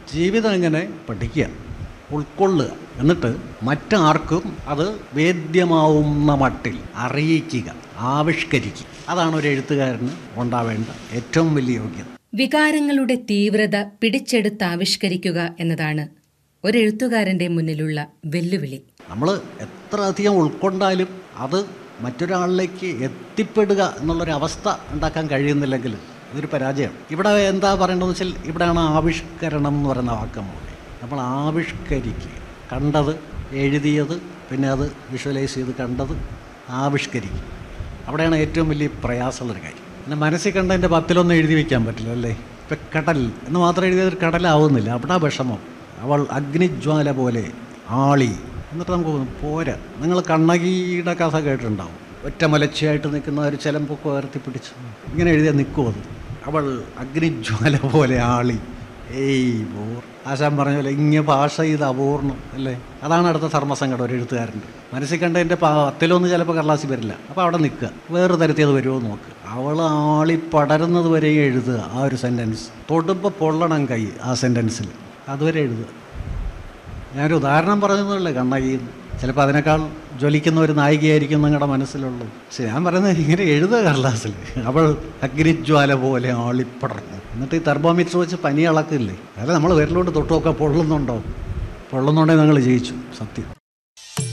ജീവിതം എങ്ങനെ പഠിക്കുക ഉൾക്കൊള്ളുക എന്നിട്ട് മറ്റാർക്കും അത് വേദ്യമാവുന്ന മട്ടിൽ അറിയിക്കുക ആവിഷ്കരിക്കുക അതാണ് ഒരു എഴുത്തുകാരന് ഉണ്ടാവേണ്ട ഏറ്റവും വലിയ യോഗ്യത വികാരങ്ങളുടെ തീവ്രത പിടിച്ചെടുത്താവിഷ്കരിക്കുക എന്നതാണ് ഒരെഴുത്തുകാരന്റെ മുന്നിലുള്ള വെല്ലുവിളി നമ്മൾ എത്ര അധികം ഉൾക്കൊണ്ടാലും അത് മറ്റൊരാളിലേക്ക് എത്തിപ്പെടുക എന്നുള്ളൊരവസ്ഥ ഉണ്ടാക്കാൻ കഴിയുന്നില്ലെങ്കിൽ ഇതൊരു പരാജയമാണ് ഇവിടെ എന്താ പറയേണ്ടതെന്ന് വെച്ചാൽ ഇവിടെയാണ് ആവിഷ്കരണം എന്ന് പറയുന്ന വാക്കം പോലെ നമ്മൾ ആവിഷ്കരിക്കുക കണ്ടത് എഴുതിയത് പിന്നെ അത് വിഷ്വലൈസ് ചെയ്ത് കണ്ടത് ആവിഷ്കരിക്കുക അവിടെയാണ് ഏറ്റവും വലിയ പ്രയാസമുള്ളൊരു കാര്യം പിന്നെ മനസ്സിൽ കണ്ടതിൻ്റെ പത്തിലൊന്നും എഴുതി വയ്ക്കാൻ പറ്റില്ല അല്ലേ ഇപ്പം കടൽ എന്ന് മാത്രം എഴുതിയത് ഒരു കടലാവുന്നില്ല അവിടെ വിഷമം അവൾ അഗ്നിജ്വാല പോലെ ആളി എന്നിട്ട് നമുക്ക് തോന്നും, പോരാ നിങ്ങൾ കണ്ണകിയുടെ കഥ കേട്ടിട്ടുണ്ടാവും ഒറ്റ മലച്ചയായിട്ട് നിൽക്കുന്ന ഒരു ചിലമ്പൊക്കെ ഉയർത്തി പിടിച്ച് ഇങ്ങനെ എഴുതിയാൽ നിൽക്കും അത് അവൾ അഗ്നിജ്വാല പോലെ ആളി ഏയ് ബോർ ആശാൻ പറഞ്ഞ പോലെ ഇങ്ങനെ ഭാഷ ഇത് അപൂർണം അല്ലേ അതാണ് അടുത്ത ധർമ്മസങ്കടം ഒരു എഴുത്തുകാരൻ്റെ മനസ്സിൽ കണ്ടതിൻ്റെ പത്തിലൊന്നും ചിലപ്പോൾ കടലാസി വരില്ല അപ്പോൾ അവിടെ നിൽക്കുക വേറെ തരത്തിൽ അത് വരുമോ എന്ന് നോക്ക് അവൾ ആളി പടരുന്നത് വരെ എഴുതുക ആ ഒരു സെൻറ്റൻസ് തൊടുമ്പോൾ പൊള്ളണം കൈ ആ സെൻറ്റൻസിൽ അതുവരെ എഴുതുക ഞാനൊരു ഉദാഹരണം പറഞ്ഞതല്ലേ കണ്ണകി ചിലപ്പോൾ അതിനേക്കാൾ ജ്വലിക്കുന്ന ഒരു നായികയായിരിക്കും നിങ്ങളുടെ മനസ്സിലുള്ളത് പക്ഷെ ഞാൻ പറയുന്നത് ഇങ്ങനെ എഴുതുക കടലാസിൽ അവൾ അഗ്നിജ്വാല പോലെ ആളിപ്പടർന്നു എന്നിട്ട് ഈ തെർമോമീറ്റർ വെച്ച് പനി അളക്കില്ലേ അല്ല നമ്മൾ വിരലോട്ട് തൊട്ട് നോക്കാൻ പൊള്ളുന്നുണ്ടോ പൊള്ളുന്നുണ്ടെങ്കിൽ നിങ്ങൾ ജയിച്ചു സത്യം